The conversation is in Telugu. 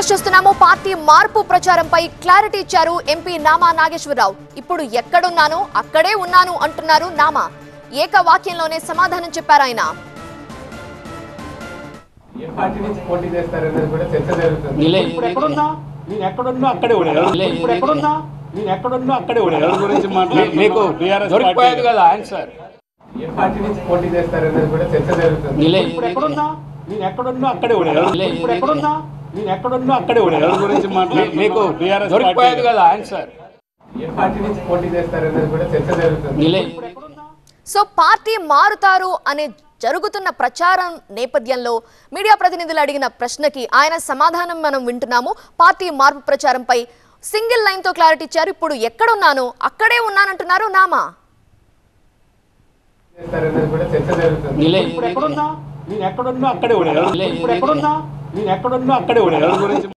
డిస్కస్ చేస్తున్నాము పార్టీ మార్పు ప్రచారంపై క్లారిటీ ఇచ్చారు ఎంపీ నామా నాగేశ్వరరావు ఇప్పుడు ఎక్కడున్నాను అక్కడే ఉన్నాను అంటున్నారు నామా ఏక వాక్యంలోనే సమాధానం చెప్పారు ఆయన ఏ పార్టీ నుంచి పోటీ చేస్తారనేది కూడా చర్చ జరుగుతుంది నిలే ఇప్పుడు ఎక్కడున్నా నేను ఎక్కడున్నా అక్కడే ఉన్నాను లే, ఇప్పుడు లే, ఎక్కడున్నా నేను ఎక్కడున్నా అక్కడే ఉన్నాను ఎవరి గురించి మాట్లాడుతున్నారు? మీకు TRS దొరికిపోయేది పార్టీ. కదా ఆన్సర్ ఏ పార్టీ నుంచి పోటీ చేస్తారనేది కూడా చర్చ జరుగుతుంది నిలే ఇప్పుడు ఎక్కడున్నా నేను ఎక్కడున్నా అక్కడే ఉన్నాను లే, ఇప్పుడు ఎక్కడున్నా నేను ఎక్కడున్నా అక్కడే ఉన్నాను ఎవరి గురించి మాట్లాడుతున్నారు? మీకు TRS దొరికిపోయేది పార్టీ. కదా ఆన్సర్ ఏ పార్టీ నుంచి పోటీ చేస్తారనేది కూడా చర్చ జరుగుతుంది నిలే సో పార్టీ మారుతారు అనే జరుగుతున్న ప్రచారం నేపథ్యంలో మీడియా ప్రతినిధులు అడిగిన ప్రశ్నకి ఆయన సమాధానం మనం వింటున్నాము పార్టీ మార్పు ప్రచారంపై సింగిల్ లైన్ తో క్లారిటీ ఇచ్చారు ఇప్పుడు ఎక్కడున్నాను అక్కడే ఉన్నానంటున్నారు నామా చేస్తారనేది కూడా చర్చ జరుగుతుంది నిలే ఇప్పుడు ఎక్కడున్నా నేను ఎక్కడున్నా అక్కడే ఉన్నాను లే, ఇప్పుడు ఎక్కడున్నా నేను ఎక్కడున్నా అక్కడే ఉన్నాను ఎవరి గురించి